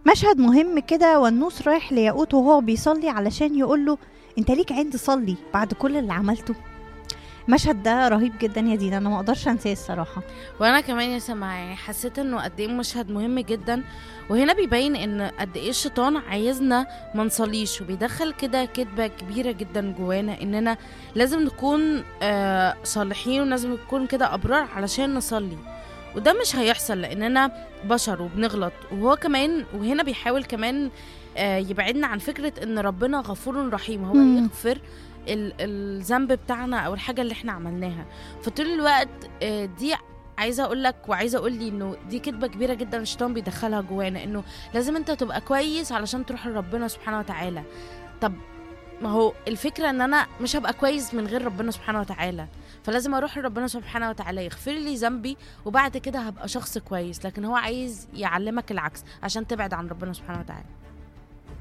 مشهد مهم كده والنوس رايح لياقوت وهو بيصلي علشان يقول له انت ليك عند صلي بعد كل اللي عملته المشهد ده رهيب جدا يا دينا انا ما اقدرش انساه الصراحه وانا كمان يا سما يعني حسيت انه قد ايه مشهد مهم جدا وهنا بيبين ان قد ايه الشيطان عايزنا ما نصليش وبيدخل كده كذبه كبيره جدا جوانا اننا لازم نكون آه صالحين ولازم نكون كده ابرار علشان نصلي وده مش هيحصل لاننا بشر وبنغلط وهو كمان وهنا بيحاول كمان آه يبعدنا عن فكره ان ربنا غفور رحيم هو مم. يغفر ال- الذنب بتاعنا او الحاجه اللي احنا عملناها فطول الوقت آه، دي عايزه اقول لك وعايزه اقول لي انه دي كذبه كبيره جدا الشيطان بيدخلها جوانا انه لازم انت تبقى كويس علشان تروح لربنا سبحانه وتعالى طب ما هو الفكره ان انا مش هبقى كويس من غير ربنا سبحانه وتعالى فلازم اروح لربنا سبحانه وتعالى يغفر لي ذنبي وبعد كده هبقى شخص كويس لكن هو عايز يعلمك العكس عشان تبعد عن ربنا سبحانه وتعالى